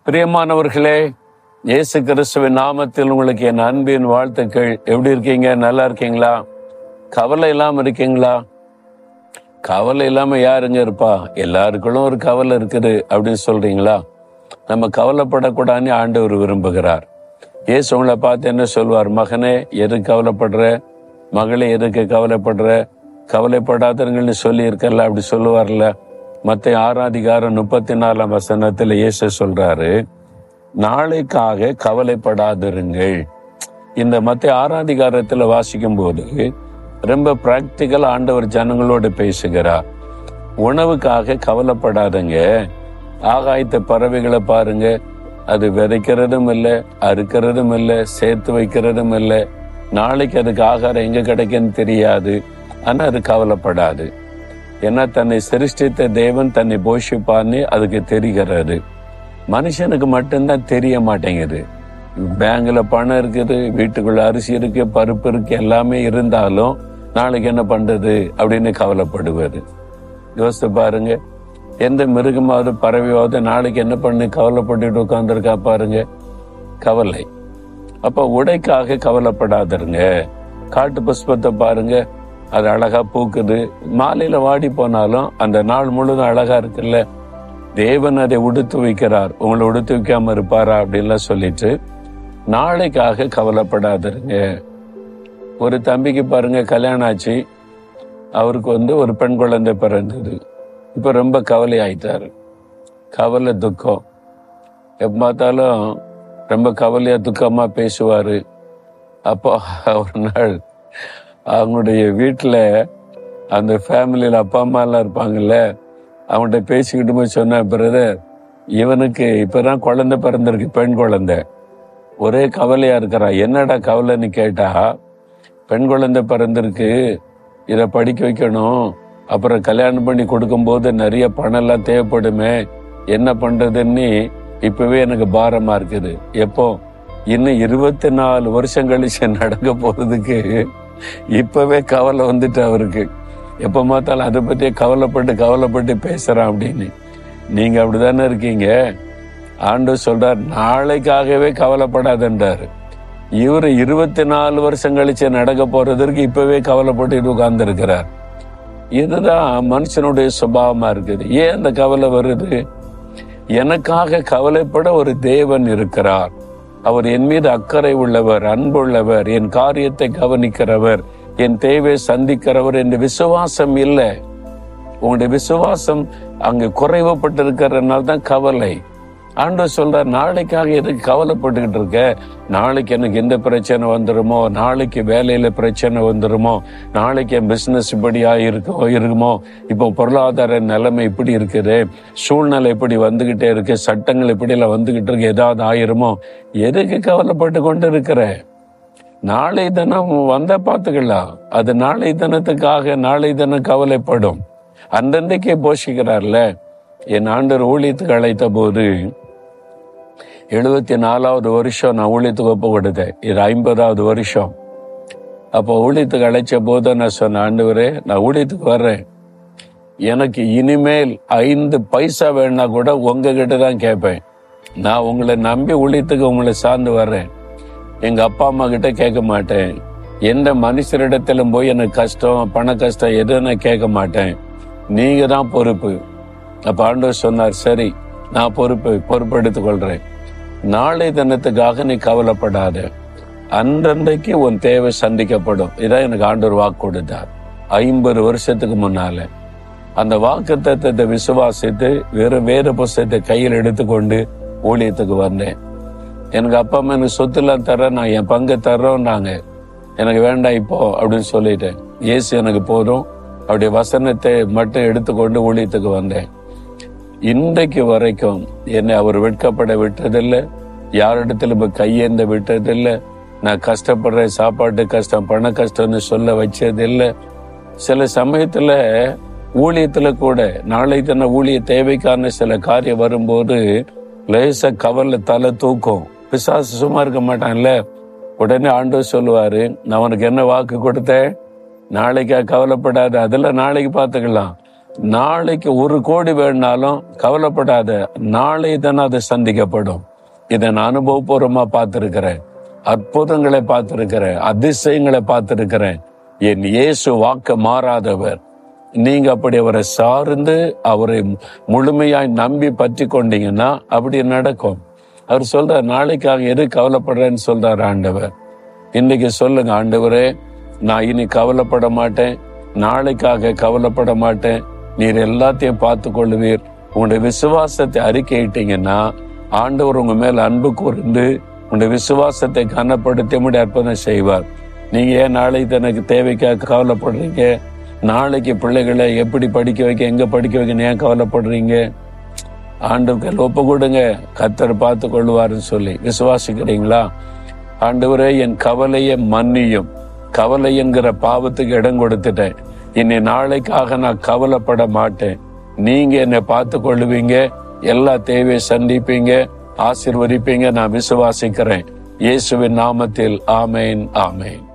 பிரியமானவர்களே இயேசு கிறிஸ்துவின் நாமத்தில் உங்களுக்கு என் அன்பின் வாழ்த்துக்கள் எப்படி இருக்கீங்க நல்லா இருக்கீங்களா கவலை இல்லாம இருக்கீங்களா கவலை இல்லாம யாருங்க இருப்பா எல்லாருக்குள்ளும் ஒரு கவலை இருக்குது அப்படின்னு சொல்றீங்களா நம்ம கவலைப்படக்கூடாதுன்னு ஆண்டவர் விரும்புகிறார் இயேசு உங்களை பார்த்து என்ன சொல்வார் மகனே எதுக்கு கவலைப்படுற மகளே எதுக்கு கவலைப்படுற கவலைப்படாதவங்கள்னு சொல்லி இருக்கல அப்படி சொல்லுவார்ல மத்த ஆறாம் அதிகாரம் முப்பத்தி நாலாம் வசனத்துல இயேசு சொல்றாரு நாளைக்காக கவலைப்படாதிருங்கள் இந்த மத்த ஆறாம் அதிகாரத்துல வாசிக்கும் போது ரொம்ப பிராக்டிக்கல் ஆண்டவர் ஜனங்களோடு பேசுகிறார் உணவுக்காக கவலைப்படாதங்க ஆகாயத்த பறவைகளை பாருங்க அது விதைக்கிறதும் இல்லை அறுக்கிறதும் இல்லை சேர்த்து வைக்கிறதும் இல்லை நாளைக்கு அதுக்கு ஆகாரம் எங்க கிடைக்குன்னு தெரியாது ஆனா அது கவலைப்படாது ஏன்னா தன்னை சிருஷ்டித்த தேவன் தன்னை போஷிப்பான்னு அதுக்கு தெரிகிறது மனுஷனுக்கு மட்டும்தான் தெரிய மாட்டேங்குது பேங்க்ல பணம் இருக்குது வீட்டுக்குள்ள அரிசி இருக்கு பருப்பு இருக்கு எல்லாமே இருந்தாலும் நாளைக்கு என்ன பண்றது அப்படின்னு கவலைப்படுவது யோசித்து பாருங்க எந்த மிருகமாவது பறவையாவது நாளைக்கு என்ன பண்ணு கவலைப்பட்டுட்டு உட்காந்துருக்கா பாருங்க கவலை அப்ப உடைக்காக கவலைப்படாதருங்க காட்டு புஷ்பத்தை பாருங்க அது அழகா பூக்குது மாலையில வாடி போனாலும் அந்த நாள் முழுதும் அழகா இருக்குல்ல தேவன் அதை உடுத்து வைக்கிறார் உங்களை உடுத்து வைக்காம இருப்பாரா அப்படின்லாம் சொல்லிட்டு நாளைக்காக கவலைப்படாதருங்க ஒரு தம்பிக்கு பாருங்க கல்யாணம் ஆச்சு அவருக்கு வந்து ஒரு பெண் குழந்தை பிறந்தது இப்ப ரொம்ப கவலை ஆயிட்டாரு கவலை துக்கம் எப்ப பார்த்தாலும் ரொம்ப கவலையா துக்கமா பேசுவாரு அப்போ ஒரு நாள் அவங்களுடைய வீட்டுல அந்த ஃபேமிலியில அப்பா அம்மா எல்லாம் இருப்பாங்கல்ல அவங்கள்ட்ட பேசிக்கிட்டு போய் சொன்ன பிரதர் இவனுக்கு இப்பதான் குழந்தை பிறந்திருக்கு பெண் குழந்தை ஒரே கவலையா இருக்கிறா என்னடா கவலைன்னு கேட்டா பெண் குழந்தை பிறந்திருக்கு இதை படிக்க வைக்கணும் அப்புறம் கல்யாணம் பண்ணி கொடுக்கும்போது நிறைய பணம் எல்லாம் தேவைப்படுமே என்ன பண்றதுன்னு இப்பவே எனக்கு பாரமா இருக்குது எப்போ இன்னும் இருபத்தி நாலு வருஷம் கழிச்சு நடக்க போறதுக்கு இப்பவே கவலை வந்துட்டு அவருக்கு எப்ப பார்த்தாலும் அதை பத்தியே கவலைப்பட்டு கவலைப்பட்டு பேசுறான் அப்படின்னு நீங்க அப்படிதானே இருக்கீங்க ஆண்டு சொல்றார் நாளைக்காகவே கவலைப்படாதன்றாரு இவரு இருபத்தி நாலு வருஷம் கழிச்சு நடக்க போறதற்கு இப்பவே கவலைப்பட்டு உட்கார்ந்து இருக்கிறார் இதுதான் மனுஷனுடைய சுபாவமா இருக்குது ஏன் அந்த கவலை வருது எனக்காக கவலைப்பட ஒரு தேவன் இருக்கிறார் அவர் என் மீது அக்கறை உள்ளவர் அன்புள்ளவர் என் காரியத்தை கவனிக்கிறவர் என் தேவை சந்திக்கிறவர் என்ற விசுவாசம் இல்லை உங்களுடைய விசுவாசம் அங்கு குறைவுபட்டிருக்கிறதுனால தான் கவலை ஆண்டவர் சொல்றார் நாளைக்காக எதுக்கு கவலைப்பட்டுக்கிட்டு இருக்க நாளைக்கு எனக்கு எந்த பிரச்சனை வந்துருமோ நாளைக்கு வேலையில பிரச்சனை வந்துருமோ நாளைக்கு என் பிசினஸ் இப்படியா இருக்கோ இருக்குமோ இப்போ பொருளாதார நிலைமை இப்படி இருக்குது சூழ்நிலை இப்படி வந்துகிட்டே இருக்கு சட்டங்கள் இப்படி எல்லாம் வந்துகிட்டு இருக்கு ஏதாவது ஆயிருமோ எதுக்கு கவலைப்பட்டு கொண்டு இருக்கிற நாளை தினம் வந்தா பாத்துக்கலாம் அது நாளை தினத்துக்காக நாளை தினம் கவலைப்படும் அந்தந்தைக்கே போஷிக்கிறார்ல என் ஆண்டர் ஊழியத்துக்கு அழைத்த போது எழுபத்தி நாலாவது வருஷம் நான் ஊழியத்துக்கு ஒப்பு கொடுத்தேன் இது ஐம்பதாவது வருஷம் அப்போ ஊழியத்துக்கு அழைச்ச போது நான் சொன்ன ஆண்டவரே நான் ஊழியத்துக்கு வர்றேன் எனக்கு இனிமேல் ஐந்து பைசா வேணா கூட உங்ககிட்ட தான் கேட்பேன் நான் உங்களை நம்பி ஊழியத்துக்கு உங்களை சார்ந்து வர்றேன் எங்க அப்பா அம்மா கிட்ட கேட்க மாட்டேன் எந்த மனுஷரிடத்திலும் போய் எனக்கு கஷ்டம் பண கஷ்டம் எதுவும் நான் கேட்க மாட்டேன் நீங்க தான் பொறுப்பு அப்ப ஆண்டவர் சொன்னார் சரி நான் பொறுப்பு பொறுப்பெடுத்துக் கொள்றேன் நாளை தினத்துக்காக நீ கவலைப்படாத அன்றன்றைக்கு உன் தேவை சந்திக்கப்படும் இதான் எனக்கு ஆண்டவர் வாக்கு கொடுத்தார் ஐம்பது வருஷத்துக்கு முன்னால அந்த வாக்கு தத்துவத்தை விசுவாசித்து வெறும் வேத புஸ்தகத்தை கையில் எடுத்துக்கொண்டு ஊழியத்துக்கு வந்தேன் எனக்கு அப்பா அம்மா எனக்கு சொத்துலாம் தர நான் என் பங்கு தர்றோம்னாங்க எனக்கு வேண்டாம் இப்போ அப்படின்னு சொல்லிட்டேன் இயேசு எனக்கு போதும் அவருடைய வசனத்தை மட்டும் எடுத்துக்கொண்டு ஊழியத்துக்கு வந்தேன் இன்றைக்கு வரைக்கும் என்னை அவர் வெட்கப்பட விட்டதில்லை யாரிடத்திலும் இப்ப கையேந்த விட்டதில்லை நான் கஷ்டப்படுறேன் சாப்பாட்டு கஷ்டம் பண கஷ்டம்னு சொல்ல வச்சதில்லை சில சமயத்துல ஊழியத்துல கூட நாளை தின ஊழிய தேவைக்கான சில காரியம் வரும்போது லேச கவர்ல தலை தூக்கும் பிசாசு சும்மா இருக்க மாட்டான்ல உடனே ஆண்டவர் சொல்லுவாரு நான் உனக்கு என்ன வாக்கு கொடுத்தேன் நாளைக்கா கவலைப்படாத அதெல்லாம் நாளைக்கு பார்த்துக்கலாம் நாளைக்கு ஒரு கோடி வேணுனாலும் கவலைப்படாத நாளை தானே அது சந்திக்கப்படும் இதை நான் அனுபவபூர்வமா பார்த்திருக்கிறேன் அற்புதங்களை பார்த்திருக்கிறேன் அதிசயங்களை பார்த்திருக்கிறேன் என் இயேசு வாக்க மாறாதவர் நீங்க அப்படி அவரை சார்ந்து அவரை முழுமையாய் நம்பி பற்றி கொண்டீங்கன்னா அப்படி நடக்கும் அவர் சொல்ற நாளைக்காக எது கவலைப்படுறேன்னு சொல்றாரு ஆண்டவர் இன்னைக்கு சொல்லுங்க ஆண்டவரே நான் இனி கவலைப்பட மாட்டேன் நாளைக்காக கவலைப்பட மாட்டேன் நீர் எல்லாத்தையும் பார்த்து கொள்ளுவீர் உங்களுடைய விசுவாசத்தை அறிக்கையிட்டீங்கன்னா ஆண்டவர் உங்க மேல அன்பு கூர்ந்து உங்களுடைய விசுவாசத்தை கனப்படுத்தி முடிய அற்புதம் செய்வார் நீங்க ஏன் நாளைக்கு தனக்கு தேவைக்காக கவலைப்படுறீங்க நாளைக்கு பிள்ளைகளை எப்படி படிக்க வைக்க எங்க படிக்க வைக்க ஏன் கவலைப்படுறீங்க ஆண்டுக்கு ஒப்பு கொடுங்க கத்தர் பார்த்து கொள்வாருன்னு சொல்லி விசுவாசிக்கிறீங்களா ஆண்டவரே என் கவலையை மன்னியும் கவலை என்கிற பாவத்துக்கு இடம் கொடுத்துட்டேன் இனி நாளைக்காக நான் கவலைப்பட மாட்டேன் நீங்க என்னை பார்த்து கொள்ளுவீங்க எல்லா தேவையை சந்திப்பீங்க ஆசிர்வதிப்பீங்க நான் விசுவாசிக்கிறேன் இயேசுவின் நாமத்தில் ஆமேன் ஆமேன்